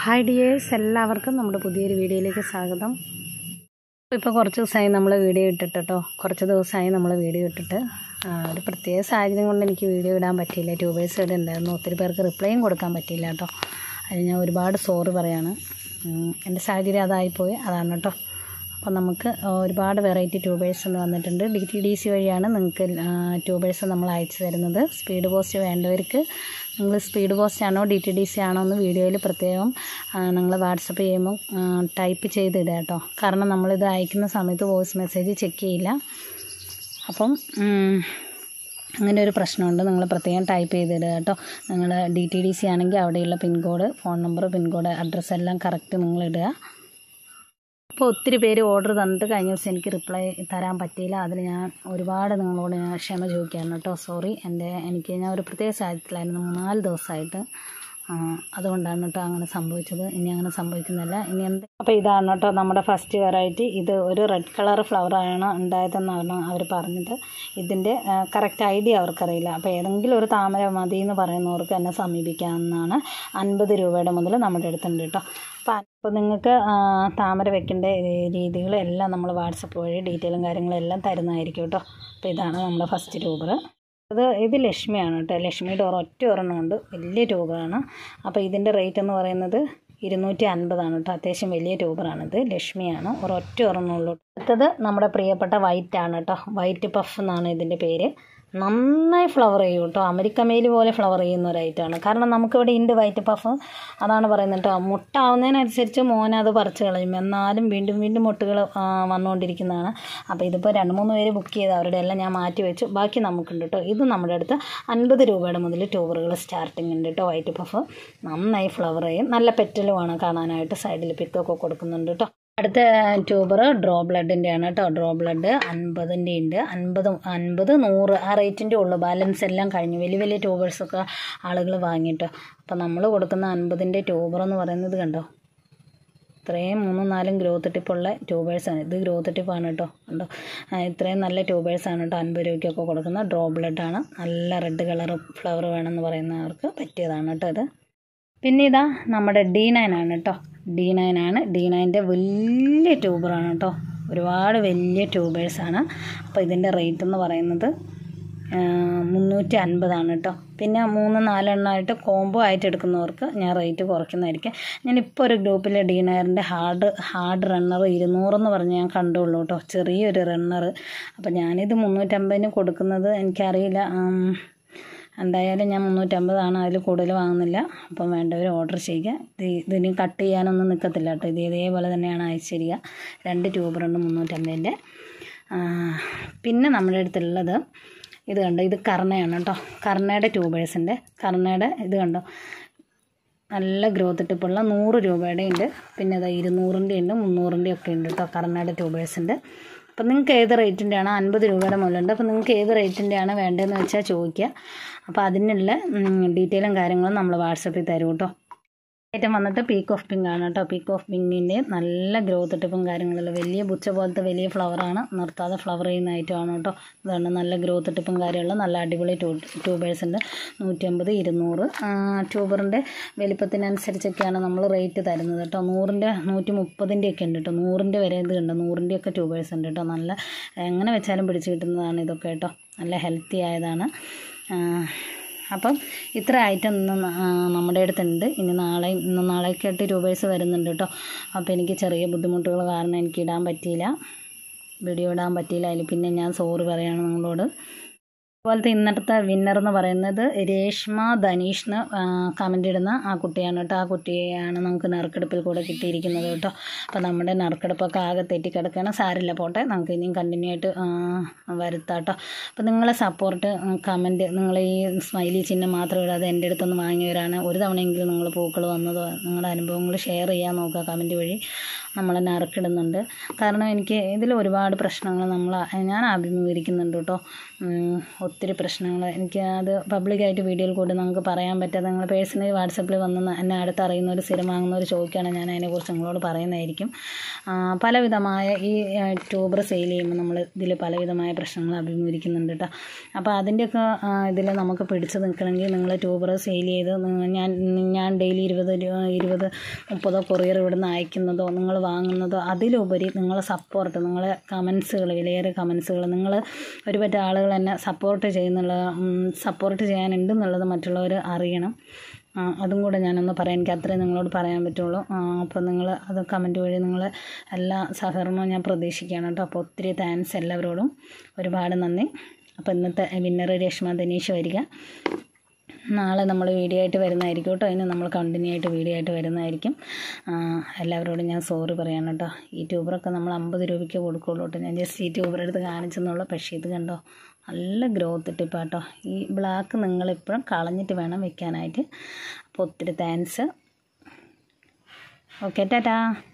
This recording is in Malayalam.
ഹായ് ഡിയേഴ്സ് എല്ലാവർക്കും നമ്മുടെ പുതിയൊരു വീഡിയോയിലേക്ക് സ്വാഗതം ഇപ്പോൾ കുറച്ച് ദിവസമായി നമ്മൾ വീഡിയോ ഇട്ടിട്ട് കേട്ടോ കുറച്ച് ദിവസമായി നമ്മൾ വീഡിയോ ഇട്ടിട്ട് ആ, ഒരു പ്രത്യേക സാഹചര്യം കൊണ്ട് എനിക്ക് വീഡിയോ ഇടാൻ പറ്റിയില്ല ട്യൂബേഴ്സ് ഇവിടെ ഉണ്ടായിരുന്നു ഒത്തിരി പേർക്ക് റിപ്ലൈയും കൊടുക്കാൻ പറ്റിയില്ല കേട്ടോ അത് ഞാൻ ഒരുപാട് സോറി പറയാണ് ഉം, എൻ്റെ സാഹചര്യം അതായിപ്പോയി അതാണ് കേട്ടോ അപ്പോൾ നമുക്ക് ഒരുപാട് വെറൈറ്റി ട്യൂബേഴ്സ് വന്നിട്ടുണ്ട് ഡി ടി ഡി സി വഴിയാണ് നിങ്ങൾക്ക് ട്യൂബേഴ്സ് നമ്മൾ അയച്ചു തരുന്നത് സ്പീഡ് പോസ്റ്റ് വേണ്ടവർക്ക് നിങ്ങൾ സ്പീഡ് പോസ്റ്റ് ആണോ ഡി ടി ഡി സി ആണോ എന്ന് വീഡിയോയിൽ പ്രത്യേകം നിങ്ങൾ വാട്സപ്പ് ചെയ്യുമ്പോൾ ടൈപ്പ് ചെയ്തിടുക കേട്ടോ കാരണം നമ്മളിത് അയക്കുന്ന സമയത്ത് വോയിസ് മെസ്സേജ് ചെക്ക് ചെയ്യില്ല അപ്പം ഉം, അങ്ങനെ ഒരു പ്രശ്നമുണ്ട് നിങ്ങൾ പ്രത്യേകം ടൈപ്പ് ചെയ്തിടുക കേട്ടോ നിങ്ങൾ ഡി ടി ഡി സി ആണെങ്കിൽ അവിടെയുള്ള pincode phone number pincode address എല്ലാം കറക്റ്റ് നിങ്ങൾ ഇടുക അപ്പോൾ ഒത്തിരി പേര് ഓർഡർ തന്നിട്ട് കഴിഞ്ഞ ദിവസം എനിക്ക് റിപ്ലൈ തരാൻ പറ്റിയില്ല അതിൽ ഞാൻ ഒരുപാട് നിങ്ങളോട് ഞാൻ ക്ഷമ ചോദിക്കുകയാണ് കേട്ടോ സോറി എൻ്റെ എനിക്ക് ഞാൻ ഒരു പ്രത്യേക സാഹചര്യത്തിലായിരുന്നു മൂന്നാല് ദിവസമായിട്ട് ആ, അതുകൊണ്ടാണ് കേട്ടോ അങ്ങനെ സംഭവിച്ചത് ഇനി അങ്ങനെ സംഭവിക്കുന്നില്ല ഇനി എന്ത് അപ്പോൾ ഇതാണ് കേട്ടോ നമ്മുടെ ഫസ്റ്റ് വെറൈറ്റി ഇത് ഒരു റെഡ് കളർ ഫ്ലവറാണ് ഉണ്ടായതെന്നാണ് അവർ പറഞ്ഞത് ഇതിൻ്റെ കറക്റ്റ് ഐഡിയ അവർക്കറിയില്ല അപ്പോൾ ഏതെങ്കിലും ഒരു താമര മതി എന്ന് പറയുന്നവർക്ക് എന്നെ സമീപിക്കാവുന്നതാണ് അൻപത് രൂപയുടെ മുതൽ നമ്മുടെ അടുത്തുണ്ട് കേട്ടോ അപ്പോൾ അപ്പോൾ നിങ്ങൾക്ക് ആ, താമര വെക്കേണ്ട രീതികൾ എല്ലാം നമ്മൾ വാട്സപ്പ് വഴി ഡീറ്റെയിലും കാര്യങ്ങളും എല്ലാം തരുന്നതായിരിക്കും കേട്ടോ അപ്പോൾ ഇതാണ് നമ്മുടെ ഫസ്റ്റ് ട്യൂബർ ഇത് ഇത് ലക്ഷ്മിയാണ് കേട്ടോ ലക്ഷ്മിയുടെ ഒരൊറ്റ ഒരെണ്ണമുണ്ട് വലിയ ട്യൂബറാണ് അപ്പോൾ ഇതിൻ്റെ റേറ്റ് എന്ന് പറയുന്നത് ഇരുന്നൂറ്റി അൻപതാണ് കേട്ടോ അത്യാവശ്യം വലിയ ട്യൂബറാണിത് ലക്ഷ്മിയാണ് ഒരൊറ്റ ഒരെണ്ണമുള്ളൂ അടുത്തത് നമ്മുടെ പ്രിയപ്പെട്ട വൈറ്റ് ആണ് കേട്ടോ വൈറ്റ് പഫ് എന്നാണ് ഇതിൻ്റെ പേര് നന്നായി ഫ്ലവർ ചെയ്യും കേട്ടോ അമരിക്ക മെയിൽ പോലെ ഫ്ലവർ ചെയ്യുന്ന ഒരു ഐറ്റമാണ് കാരണം നമുക്കിവിടെ ഉണ്ട് വൈറ്റ് പഫ് അതാണ് പറയുന്നത് കേട്ടോ മുട്ട ആവുന്നതിനനുസരിച്ച് മോൻ അത് പറിച്ച് കളയും എന്നാലും വീണ്ടും വീണ്ടും മുട്ടുകൾ വന്നുകൊണ്ടിരിക്കുന്നതാണ് അപ്പോൾ ഇതിപ്പോൾ രണ്ട് മൂന്ന് പേര് ബുക്ക് ചെയ്ത് അവരുടെ എല്ലാം ഞാൻ മാറ്റി വെച്ചു ബാക്കി നമുക്കുണ്ട് കേട്ടോ ഇത് നമ്മുടെ അടുത്ത് അൻപത് രൂപയുടെ മുതൽ ട്യൂബറുകൾ സ്റ്റാർട്ടിങ് ഉണ്ട് കേട്ടോ വൈറ്റ് പഫ് നന്നായി ഫ്ലവർ ചെയ്യും നല്ല പെറ്റലുമാണ് കാണാനായിട്ട് സൈഡിൽ പിക്കൊക്കെ കൊടുക്കുന്നുണ്ട് കേട്ടോ അടുത്ത ട്യൂബർ ഡ്രോ ബ്ലഡിൻ്റെ ആണ് കേട്ടോ ഡ്രോ ബ്ലഡ് അൻപതിൻ്റെ ഉണ്ട് അൻപത് അൻപത് നൂറ് ആ റേറ്റിൻ്റെ ഉള്ളു ബാലൻസ് എല്ലാം കഴിഞ്ഞു വലിയ വലിയ ട്യൂബേഴ്സൊക്കെ ആളുകൾ വാങ്ങിയിട്ട് അപ്പോൾ നമ്മൾ കൊടുക്കുന്ന അൻപതിൻ്റെ ട്യൂബർ എന്ന് പറയുന്നത് കണ്ടോ ഇത്രയും മൂന്നും നാലും ഗ്രോത്ത് ടിപ്പുള്ള ട്യൂബേഴ്സാണ് ഇത് ഗ്രോത്ത് ടിപ്പാണ് കേട്ടോ കണ്ടോ ആ, ഇത്രയും നല്ല ട്യൂബേഴ്സാണ് കേട്ടോ അൻപത് രൂപയ്ക്കൊക്കെ കൊടുക്കുന്ന ഡ്രോ ബ്ലഡാണ് നല്ല റെഡ് കളർ ഫ്ലവർ വേണമെന്ന് പറയുന്നവർക്ക് പറ്റിയതാണ് കേട്ടോ ഇത് പിന്നെ ഇതാ നമ്മുടെ ഡി നയൻ ആണ് കേട്ടോ ഡി നയൻ ആണ് ഡി നയൻ്റെ വലിയ ട്യൂബറാണ് കേട്ടോ ഒരുപാട് വലിയ ട്യൂബേഴ്സാണ് അപ്പോൾ ഇതിൻ്റെ റേറ്റ് എന്ന് പറയുന്നത് ആ, മുന്നൂറ്റി അൻപതാണ് കേട്ടോ പിന്നെ മൂന്ന് നാലെണ്ണമായിട്ട് കോംബോ ആയിട്ട് എടുക്കുന്നവർക്ക് ഞാൻ റേറ്റ് കുറയ്ക്കുന്നതായിരിക്കും ഞാനിപ്പോൾ ഒരു ഗ്രൂപ്പിൽ ഡി നയറിൻ്റെ ഹാർഡ് ഹാർഡ് റണ്ണർ ഇരുന്നൂറെന്ന് പറഞ്ഞ് ഞാൻ കണ്ടുള്ളൂ കേട്ടോ ചെറിയൊരു റണ്ണർ അപ്പോൾ ഞാനിത് മുന്നൂറ്റമ്പതിന് കൊടുക്കുന്നത് എനിക്കറിയില്ല ആം, എന്തായാലും ഞാൻ മുന്നൂറ്റമ്പതാണ് അതിൽ കൂടുതൽ വാങ്ങുന്നില്ല അപ്പം വേണ്ടവർ ഓർഡർ ചെയ്യുക ഇത് ഇതിന് കട്ട് ചെയ്യാനൊന്നും നിൽക്കത്തില്ല കേട്ടോ ഇത് ഇതേപോലെ തന്നെയാണ് അയച്ചു തരിക രണ്ട് ട്യൂബറുണ്ട് മുന്നൂറ്റമ്പതിൻ്റെ പിന്നെ നമ്മുടെ അടുത്തുള്ളത് ഇത് കണ്ടോ ഇത് കർണയാണ് കേട്ടോ കർണയുടെ ട്യൂബേഴ്സിൻ്റെ കർണയുടെ ഇത് കണ്ടോ നല്ല ഗ്രോത്ത് ടിപ്പുള്ള നൂറ് രൂപയുടെ ഉണ്ട് പിന്നെ അത് ഇരുന്നൂറിൻ്റെ ഉണ്ട് മുന്നൂറിൻ്റെ ഒക്കെ ഉണ്ട് കേട്ടോ കർണയുടെ ട്യൂബേഴ്സിൻ്റെ അപ്പം നിങ്ങൾക്ക് ഏത് റേറ്റിൻ്റെ ആണ് അൻപത് രൂപയുടെ മുതലുണ്ട് അപ്പോൾ നിങ്ങൾക്ക് ഏത് റേറ്റിൻ്റെ ആണ് വേണ്ടതെന്ന് വെച്ചാൽ ചോദിക്കുക അപ്പോൾ അതിനുള്ള ഡീറ്റെയിലും കാര്യങ്ങളും നമ്മൾ വാട്സപ്പിൽ തരും കേട്ടോ ഐറ്റം വന്നിട്ട് പീക്ക് ഓഫ് പിങ്ക് ആണ് കേട്ടോ പീക്ക് ഓഫ് പിങ്കിൻ്റെ നല്ല ഗ്രോത്ത് ടിപ്പും കാര്യങ്ങളും വലിയ ബുച്ച പോലത്തെ വലിയ ഫ്ലവറാണ് നിർത്താതെ ഫ്ലവർ ചെയ്യുന്ന ഐറ്റമാണ് കേട്ടോ ഇതാണ് നല്ല ഗ്രോത്ത് ടിപ്പും കാര്യമുള്ള നല്ല അടിപൊളി ട്യൂ ട്യൂബേഴ്സ് ഉണ്ട് നൂറ്റമ്പത് ഇരുന്നൂറ് ട്യൂബറിൻ്റെ വലിപ്പത്തിനനുസരിച്ചൊക്കെയാണ് നമ്മൾ റേറ്റ് തരുന്നത് കേട്ടോ നൂറിൻ്റെ നൂറ്റി മുപ്പതിൻ്റെ ഒക്കെ ഉണ്ട് കേട്ടോ നൂറിൻ്റെ വരെ ഇത് ഉണ്ട് നൂറിൻ്റെ ഒക്കെ ട്യൂബേഴ്സ് ഉണ്ട് കേട്ടോ നല്ല എങ്ങനെ വെച്ചാലും പിടിച്ച് കിട്ടുന്നതാണ് ഇതൊക്കെ കേട്ടോ നല്ല ഹെൽത്തി ആയതാണ് ആ, അപ്പം ഇത്ര ഐറ്റം ഇന്ന് ന- ആ, നമ്മുടെ അടുത്തുണ്ട് ഇനി നാളെ ഇന്ന് നാളെയൊക്കെ ആയിട്ട് രൂപേഴ്സ് വരുന്നുണ്ട് കേട്ടോ അപ്പോൾ എനിക്ക് ചെറിയ ബുദ്ധിമുട്ടുകൾ കാരണം എനിക്ക് ഇടാൻ പറ്റിയില്ല വീഡിയോ ഇടാൻ പറ്റിയില്ല അതിൽ പിന്നെ ഞാൻ സോറി പറയാണ് നിങ്ങളോട് അതുപോലത്തെ ഇന്നത്തെ വിന്നർ എന്ന് പറയുന്നത് രേഷ്മ ധനീഷ് എന്ന് കമൻ്റ് ഇടുന്ന ആ കുട്ടിയാണ് കേട്ടോ ആ കുട്ടിയാണ് നമുക്ക് നറുക്കെടുപ്പിൽ കൂടെ കിട്ടിയിരിക്കുന്നത് കേട്ടോ അപ്പോൾ നമ്മുടെ നറുക്കെടുപ്പൊക്കെ ആകെ തെറ്റിക്കിടക്കുകയാണ് സാരില്ല പോട്ടെ നമുക്ക് ഇനിയും കണ്ടിന്യൂ ആയിട്ട് ആ, വരുത്താം കേട്ടോ അപ്പോൾ നിങ്ങളെ സപ്പോർട്ട് കമൻറ്റ് നിങ്ങൾ ഈ സ്മൈലി ചിഹ്നം മാത്രം ഇടാതെ എൻ്റെ അടുത്തൊന്ന് വാങ്ങിയവരാണ് ഒരു തവണയെങ്കിലും നിങ്ങൾ പൂക്കൾ വന്നതോ നിങ്ങളുടെ അനുഭവങ്ങൾ ഷെയർ ചെയ്യാൻ നോക്കുക കമൻറ്റ് വഴി നമ്മൾ നറുക്കിടുന്നുണ്ട് കാരണം എനിക്ക് ഇതിൽ ഒരുപാട് പ്രശ്നങ്ങൾ നമ്മൾ ഞാൻ അഭിമുഖീകരിക്കുന്നുണ്ട് കേട്ടോ ഉം, ഒത്തിരി പ്രശ്നങ്ങൾ എനിക്ക് അത് പബ്ലിക്കായിട്ട് വീഡിയോയിൽ കൂടി നമുക്ക് പറയാൻ പറ്റാതെ നിങ്ങൾ പേഴ്സണലി വാട്സപ്പിൽ വന്ന് എന്നെ അടുത്തറിയുന്നവർ സ്ഥിരം വാങ്ങുന്നവർ ചോദിക്കുകയാണെങ്കിൽ ഞാൻ അതിനെക്കുറിച്ച് നിങ്ങളോട് പറയുന്നതായിരിക്കും ആ, പലവിധമായ ഈ ട്യൂബർ സെയിൽ ചെയ്യുമ്പോൾ നമ്മൾ ഇതിൽ പലവിധമായ പ്രശ്നങ്ങൾ അഭിമുഖീകരിക്കുന്നുണ്ട് കേട്ടോ അപ്പോൾ അതിൻ്റെയൊക്കെ ഇതിൽ നമുക്ക് പിടിച്ച് നിൽക്കണമെങ്കിൽ നിങ്ങൾ ട്യൂബർ സെയിൽ ചെയ്ത് നി- ഞാൻ ഞാൻ ഡെയിലി ഇരുപത് രൂപ ഇരുപത് മുപ്പതോ കൊറിയർ ഇവിടുന്ന് അയക്കുന്നതോ നിങ്ങൾ വാങ്ങുന്നതോ അതിലുപരി നിങ്ങളെ സപ്പോർട്ട് നിങ്ങളെ കമൻസുകൾ വിലയേറിയ കമൻസുകൾ നിങ്ങൾ ഒരുപറ്റ ആളുകൾ എന്നെ സപ്പോർട്ട് ചെയ്യുന്നുള്ള സപ്പോർട്ട് ചെയ്യാനുണ്ടെന്നുള്ളത് മറ്റുള്ളവർ അറിയണം ആ, അതും കൂടെ ഞാനൊന്ന് പറയാം എനിക്ക് അത്രയും നിങ്ങളോട് പറയാൻ പറ്റുള്ളൂ അപ്പോൾ നിങ്ങൾ അത് കമൻറ്റ് വഴി നിങ്ങൾ എല്ലാ സഹകരണവും ഞാൻ പ്രതീക്ഷിക്കുകയാണ് കേട്ടോ അപ്പോൾ ഒത്തിരി താങ്ക്സ് എല്ലാവരോടും ഒരുപാട് നന്ദി അപ്പോൾ ഇന്നത്തെ വിന്നർ രശ്മ ധനീഷ് വരിക നാളെ നമ്മൾ വീഡിയോ ആയിട്ട് വരുന്നതായിരിക്കും കേട്ടോ ഇനി നമ്മൾ കണ്ടിന്യൂ ആയിട്ട് വീഡിയോ ആയിട്ട് വരുന്നതായിരിക്കും ആ, എല്ലാവരോടും ഞാൻ സോറി പറയാണ് കേട്ടോ ഈ ട്യൂബറൊക്കെ നമ്മൾ അമ്പത് രൂപയ്ക്ക് കൊടുക്കുള്ളൂ കേട്ടോ ഞാൻ ജസ്റ്റ് ഈ ട്യൂബർ എടുത്ത് കാണിച്ചെന്നുള്ള പക്ഷേ ഇത് കണ്ടോ നല്ല ഗ്രോത്ത് ടിപ്പാട്ടോ ഈ ബ്ലാക്ക് നിങ്ങളിപ്പോഴും കളഞ്ഞിട്ട് വേണം വെക്കാനായിട്ട് അപ്പോൾ ഒത്തിരി താങ്ക്സ് ഓക്കെ ടാറ്റാ